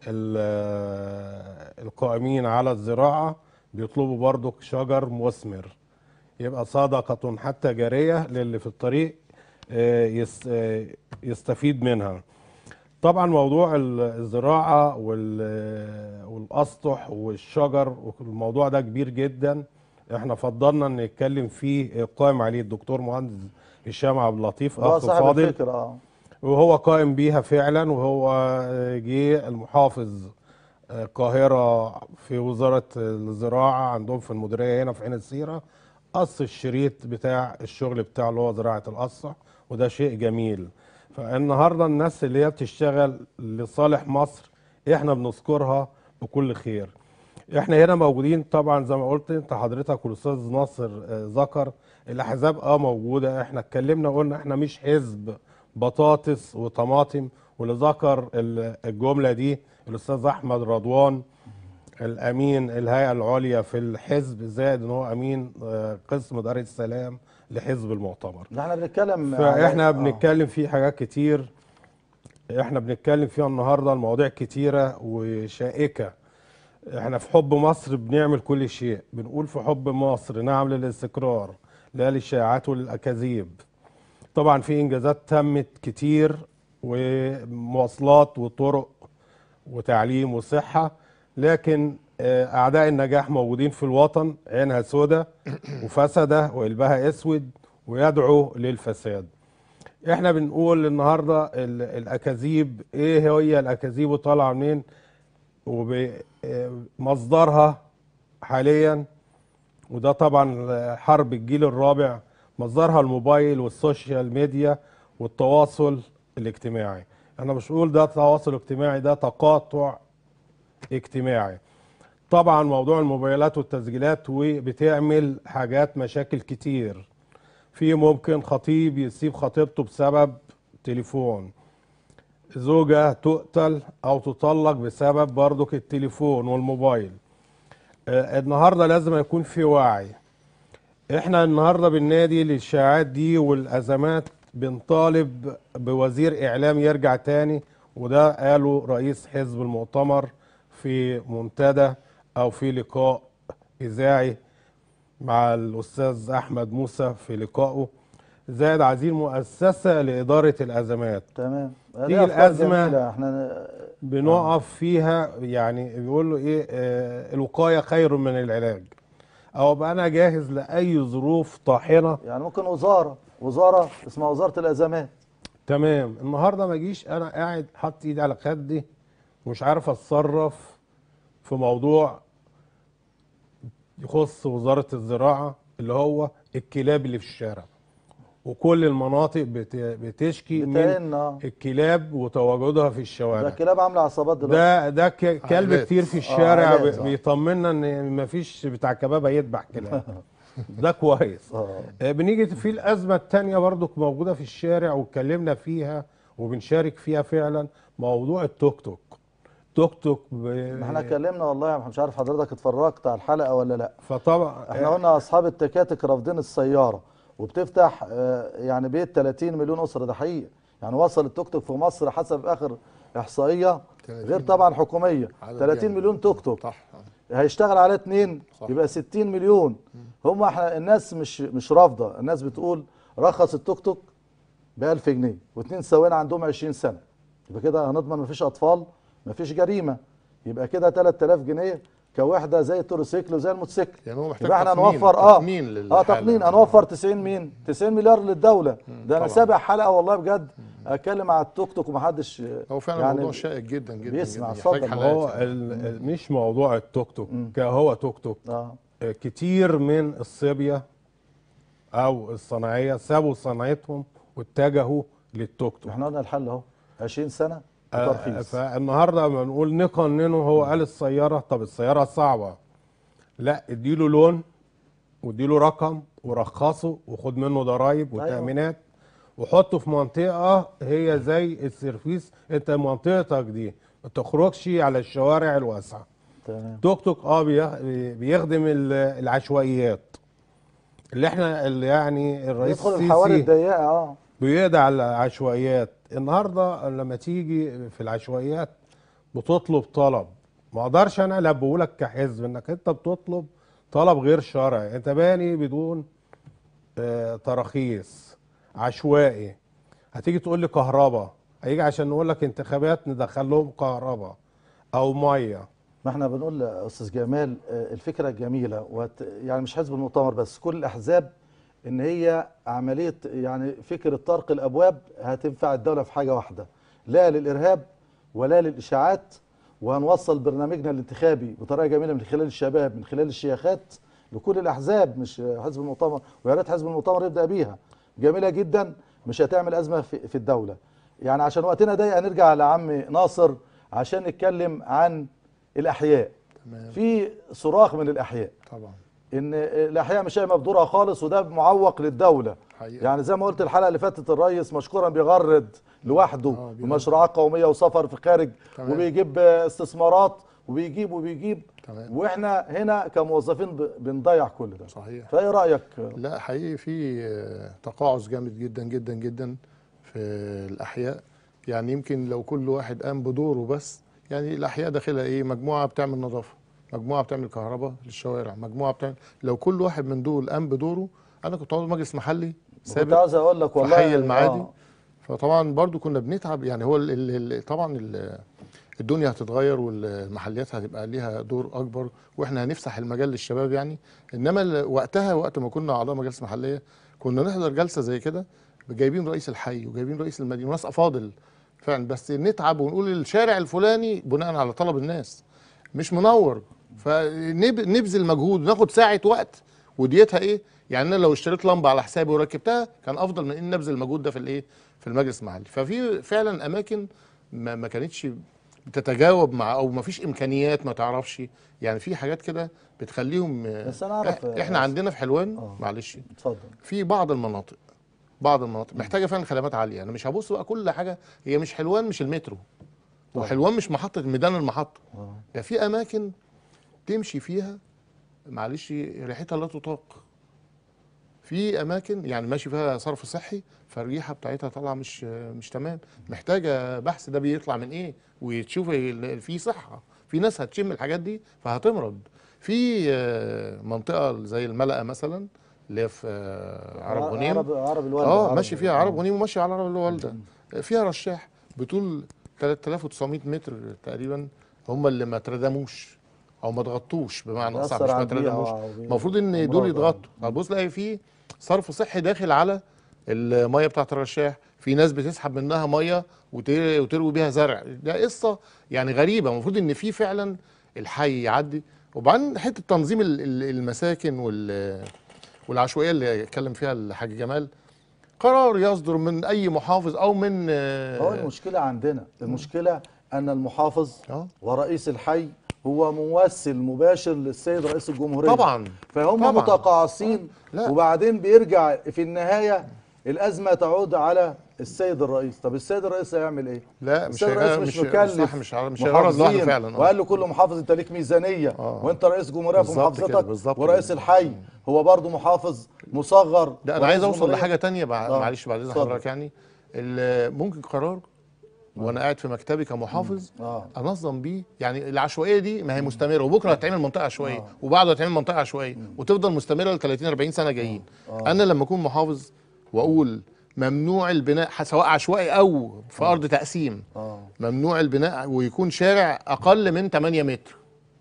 ال- القائمين على الزراعه بيطلبوا برضو شجر مثمر يبقى صدقة حتى جارية للي في الطريق آه، يس- آه، يستفيد منها طبعا موضوع ال- الزراعة وال- والأسطح والشجر الموضوع ده كبير جدا احنا فضلنا ان نتكلم فيه قائم عليه الدكتور مهندس هشام عبد اللطيف هو اخ صاحب فاضل الفكره اه وهو قائم بيها فعلا وهو جه المحافظ القاهرة في وزارة الزراعة عندهم في المديرية هنا في عين السيرة قص الشريط بتاع الشغل بتاعه اللي هو زراعة القصة وده شيء جميل فالنهاردة الناس اللي هي بتشتغل لصالح مصر احنا بنذكرها بكل خير احنا هنا موجودين طبعا زي ما قلت انت حضرتك والاستاذ ناصر آه، ذكر الاحزاب اه موجوده احنا اتكلمنا قلنا احنا مش حزب بطاطس وطماطم واللي ذكر ال- الجمله دي الاستاذ احمد رضوان الامين الهيئه العليا في الحزب زائد ان هو امين آه، قسم دار السلام لحزب المؤتمر ده احنا بنتكلم فاحنا آه. بنتكلم في حاجات كتير احنا بنتكلم فيها النهارده المواضيع كتيره وشائكه احنا في حب مصر بنعمل كل شيء بنقول في حب مصر نعم للاستقرار لا للشائعات والاكاذيب طبعا في انجازات تمت كتير ومواصلات وطرق وتعليم وصحه لكن آه، اعداء النجاح موجودين في الوطن عينها سودة وفسده وقلبها اسود ويدعو للفساد احنا بنقول النهارده ال- الاكاذيب ايه هي الاكاذيب وطالعه منين ومصدرها حاليا وده طبعا حرب الجيل الرابع مصدرها الموبايل والسوشيال ميديا والتواصل الاجتماعي انا مش بقول ده تواصل اجتماعي ده تقاطع اجتماعي طبعا موضوع الموبايلات والتسجيلات وبتعمل حاجات مشاكل كتير في ممكن خطيب يسيب خطيبته بسبب تليفون زوجة تقتل أو تطلق بسبب برضك التليفون والموبايل آه، النهاردة لازم يكون في وعي احنا النهاردة بالنادي للشائعات دي والأزمات بنطالب بوزير إعلام يرجع تاني وده قاله رئيس حزب المؤتمر في منتدى أو في لقاء إذاعي مع الأستاذ أحمد موسى في لقائه زائد عايزين مؤسسة لإدارة الأزمات تمام تيجي دي أفكار الأزمة- جميلة. احنا بنقف فيها يعني بيقول له ايه آه الوقايه خير من العلاج او ابقى انا جاهز لاي ظروف طاحنه يعني ممكن وزاره وزاره اسمها وزاره الازمات تمام النهارده ما اجيش انا قاعد حاطط ايدي على خدي ومش عارف اتصرف في موضوع يخص وزاره الزراعه اللي هو الكلاب اللي في الشارع وكل المناطق بت- بتشكي من بتعين اه الكلاب وتواجدها في ده الشوارع الكلاب عامله عصابات دلوقتي ده ده ك- كلب عائلات. كتير في آه، الشارع عائلات، ب- آه. بيطمنا ان مفيش بتاع كباب هيذبح كلاب ده كويس اه آه، بنيجي في الازمه الثانيه برضو موجوده في الشارع واتكلمنا فيها وبنشارك فيها فعلا موضوع التوك توك توك توك ب... ما احنا اتكلمنا والله مش عارف حضرتك اتفرجت على الحلقه ولا لا فطبعا احنا قلنا اصحاب التكاتك رافضين السياره وبتفتح آه، يعني بيت 30 مليون اسره ده حقيقي يعني وصل التوك توك في مصر حسب اخر احصائيه 30 غير طبعا حكوميه عدد 30 يعني. مليون توك توك صح هيشتغل على اتنين صح. يبقى 60 مليون هم احنا الناس مش مش رافضه الناس بتقول رخص التوك توك ب 1000 جنيه واثنين سواقين عندهم 20 سنه يبقى كده هنضمن مفيش اطفال مفيش جريمه يبقى كده 3000 جنيه كوحده زي التروسيكل وزي الموتوسيكل يعني هو محتاج يبقى احنا تقنين- هنوفر اه تقنين اه للحالة. تقنين هنوفر 90 مين 90 مليار للدوله ده انا طبعاً. سابع حلقه والله بجد اتكلم على التوك توك ومحدش هو فعلا يعني موضوع شائك جدا جدا بيسمع، جدا يحتاج اتفضل. حلقات هو يعني. ال... ال- مش موضوع التوك توك كهو توك توك اه آه، كتير من الصبيه او الصناعيه سابوا صناعتهم واتجهوا للتوك توك احنا قلنا الحل اهو 20 سنه آه، وترخيص فالنهارده لما نقول نقننه هو قال السياره طب السياره صعبه لا اديله لون واديله رقم ورخصه وخد منه ضرايب أيوة. وتامينات وحطه في منطقه هي زي السيرفيس انت منطقتك دي ما تخرجش على الشوارع الواسعه تمام توك توك اه بي- بيخدم ال- العشوائيات اللي احنا اللي يعني الرئيس يدخل الحواري السيسي الضيقه اه بيقضي على العشوائيات النهارده لما تيجي في العشوائيات بتطلب طلب ما اقدرش انا البيه لك كحزب انك انت بتطلب طلب غير شرعي انت باني بدون آه، تراخيص عشوائي هتيجي تقول لي كهرباء هيجي عشان نقول لك انتخابات ندخل لهم كهرباء او ميه ما احنا بنقول لاستاذ جمال آه، الفكره جميله وت... يعني مش حزب المؤتمر بس كل الاحزاب ان هي عمليه يعني فكره طرق الابواب هتنفع الدوله في حاجه واحده لا للارهاب ولا للاشاعات وهنوصل برنامجنا الانتخابي بطريقه جميله من خلال الشباب من خلال الشياخات لكل الاحزاب مش حزب المؤتمر ويا ريت حزب المؤتمر يبدا بيها جميله جدا مش هتعمل ازمه في, في الدوله يعني عشان وقتنا ضيق هنرجع لعم ناصر عشان نتكلم عن الاحياء تمام في صراخ من الاحياء طبعا ان الاحياء مش قايمه بدورها خالص وده معوق للدوله حقيقة. يعني زي ما قلت الحلقه اللي فاتت الرئيس مشكورا بيغرد لوحده آه، بيغرد. بمشروعات قوميه وسفر في خارج تمام. وبيجيب استثمارات وبيجيب وبيجيب تمام. واحنا هنا كموظفين ب- بنضيع كل ده صحيح فايه رايك لا حقيقي في آه، تقاعس جامد جدا جدا جدا في الاحياء يعني يمكن لو كل واحد قام بدوره بس يعني الاحياء داخلها ايه مجموعه بتعمل نظافه مجموعه بتعمل كهرباء للشوارع مجموعه بتعمل لو كل واحد من دول قام بدوره انا كنت عضو مجلس محلي كنت سابق عاوز اقول لك في والله حي المعادي آه. فطبعا برضو كنا بنتعب يعني هو ال ال ال طبعا ال الدنيا هتتغير والمحليات هتبقى ليها دور اكبر واحنا هنفسح المجال للشباب يعني انما ال- وقتها وقت ما كنا اعضاء مجالس محليه كنا نحضر جلسه زي كده جايبين رئيس الحي وجايبين رئيس المدينه وناس افاضل فعلا بس نتعب ونقول الشارع الفلاني بناء على طلب الناس مش منور فنبذل مجهود وناخد ساعه وقت وديتها ايه يعني انا لو اشتريت لمبه على حسابي وركبتها كان افضل من ان نبذل المجهود ده في الايه في المجلس المحلي ففي فعلا اماكن ما, ما كانتش بتتجاوب مع او ما فيش امكانيات ما تعرفش يعني في حاجات كده بتخليهم بس أنا أعرف- إح- احنا عندنا في حلوان آه. معلش اتفضل في بعض المناطق بعض المناطق محتاجه فعلا خدمات عاليه انا مش هبص بقى كل حاجه هي مش حلوان مش المترو وحلوان مش محطه ميدان المحطه آه. ده في اماكن تمشي فيها معلش ريحتها لا تطاق في اماكن يعني ماشي فيها صرف صحي فالريحه بتاعتها طالعه مش مش تمام محتاجه بحث ده بيطلع من ايه وتشوف ال- في صحه في ناس هتشم الحاجات دي فهتمرض في آه، منطقه زي الملقا مثلا اللي هي في آه، عرب غنيم عرب عرب الوالد اه ماشي فيها عرب غنيم وماشي على عرب الوالده فيها رشاح بطول 3900 متر تقريبا هم اللي ما اتردموش او ما اتغطوش بمعنى اصح بيأثر مش ما على البيئة اتردموش وعلى- المفروض ان أمراض، دول آه. يتغطوا هتبص تلاقي في صرف صحي داخل على الميه بتاعت الرشاح في ناس بتسحب منها ميه وت- وتروي بيها زرع ده قصه يعني غريبه المفروض ان في فعلا الحي يعدي وبعدين حته تنظيم ال- ال- المساكن وال والعشوائيه اللي اتكلم فيها الحاج جمال قرار يصدر من اي محافظ او من آه، هو المشكلة عندنا المشكلة أن المحافظ اه ورئيس الحي هو ممثل مباشر للسيد رئيس الجمهورية طبعا فهم طبعاً. متقاعسين لا. وبعدين بيرجع في النهاية الأزمة تعود على السيد الرئيس طب السيد الرئيس هيعمل ايه؟ لا مش السيد الرئيس هيغ- مش مش مكلف صح مش عارف- مش هيغرض لوحده محافظين فعلا وقال اه له كل محافظ انت ليك ميزانيه آه. وانت رئيس جمهوريه في بالظبط كده، محافظتك بالظبط ورئيس كده. الحي هو برضه محافظ مصغر لا انا ورئيس عايز اوصل جمهورية. لحاجه تانية بع- آه. معلش بعد اذن اتفضل. حضرتك يعني ال- ممكن قرار وانا قاعد في مكتبي كمحافظ اه انظم بيه يعني العشوائيه دي ما هي مستمره وبكره هتعمل منطقه عشوائيه وبعده هتعمل منطقه عشوائيه وتفضل مستمره ل 30 40 سنه جايين انا لما اكون محافظ واقول ممنوع البناء ح- سواء عشوائي او في ارض تقسيم اه ممنوع البناء ويكون شارع اقل من 8 متر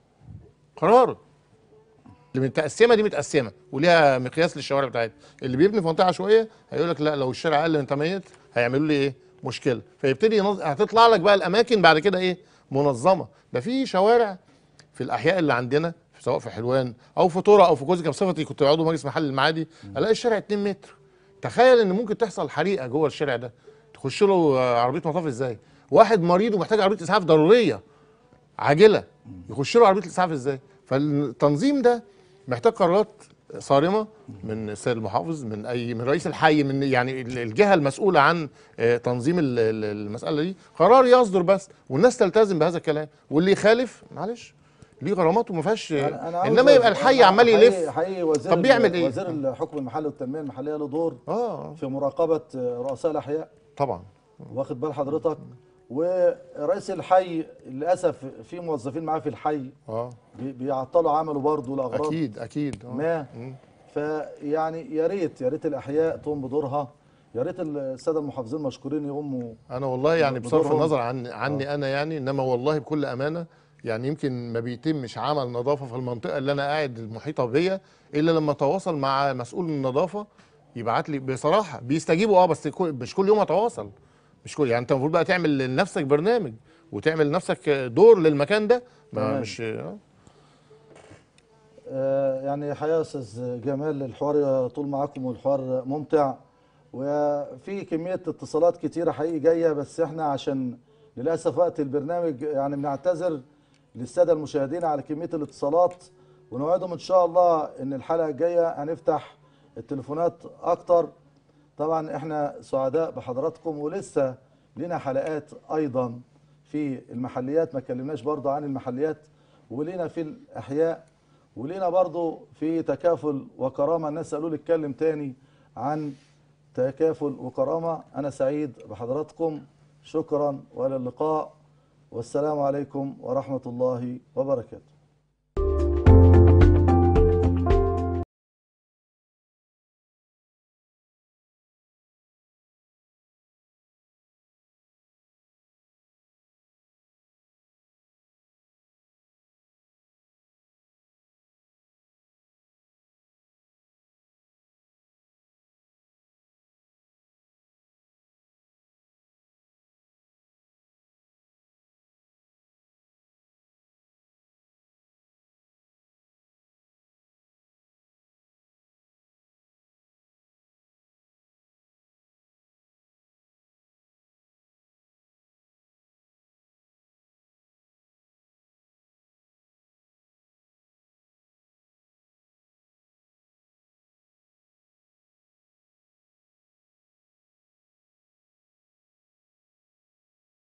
قرار اللي من التقسيمه دي متقسمه وليها مقياس للشوارع بتاعتها اللي بيبني في منطقه عشوائيه هيقول لك لا لو الشارع اقل من 8 متر هيعملوا لي ايه مشكله فيبتدي ينظ... هتطلع لك بقى الاماكن بعد كده ايه منظمه ده في شوارع في الاحياء اللي عندنا سواء في حلوان او في طرق او في كوزكا بصفتي كنت عضو مجلس محل المعادي الاقي الشارع 2 متر تخيل ان ممكن تحصل حريقه جوه الشارع ده تخش له آه، عربيه مطاف ازاي واحد مريض ومحتاج عربيه اسعاف ضروريه عاجله يخش له عربيه الاسعاف ازاي فالتنظيم ده محتاج قرارات صارمه من السيد المحافظ من اي من رئيس الحي من يعني ال- الجهه المسؤوله عن آه، تنظيم ال- ال- المساله دي قرار يصدر بس والناس تلتزم بهذا الكلام واللي يخالف معلش ليه غرامات وما فيهاش أنا- أنا عاوز انما يبقى أ- الحي أنا عمال حقيقي- يلف حقيقي وزير طب بيعمل ايه؟ وزير الحكم المحلي والتنميه المحليه له دور اه في مراقبه رؤساء الاحياء طبعا واخد بال حضرتك ورئيس الحي للاسف في موظفين معاه في الحي اه بي- بيعطلوا عمله برضه لاغراض اكيد اكيد آه. ما مم. فيعني يا ريت يا ريت الاحياء تقوم بدورها يا ريت الساده المحافظين مشكورين يقوموا انا والله يعني بصرف بدورهم. النظر عن عني انا يعني انما والله بكل امانه يعني يمكن ما بيتمش عمل نظافه في المنطقه اللي انا قاعد المحيطه بيا الا لما اتواصل مع مسؤول النظافه يبعت لي بصراحه بيستجيبوا اه بس كل مش كل يوم اتواصل مش كل يعني انت المفروض بقى تعمل لنفسك برنامج وتعمل لنفسك دور للمكان ده ما تمام. مش آه. آه، يعني حقيقة يا أستاذ جمال الحوار طول معاكم والحوار ممتع وفي كمية اتصالات كتيرة حقيقي جاية بس احنا عشان للأسف وقت البرنامج يعني بنعتذر للسادة المشاهدين على كمية الاتصالات ونوعدهم إن شاء الله إن الحلقة الجاية هنفتح التليفونات أكتر طبعا احنا سعداء بحضراتكم ولسه لنا حلقات أيضا في المحليات ما اتكلمناش برضو عن المحليات ولينا في الأحياء ولينا برضو في تكافل وكرامة الناس قالوا لي اتكلم تاني عن تكافل وكرامة أنا سعيد بحضراتكم شكرا وإلى اللقاء والسلام عليكم ورحمة الله وبركاته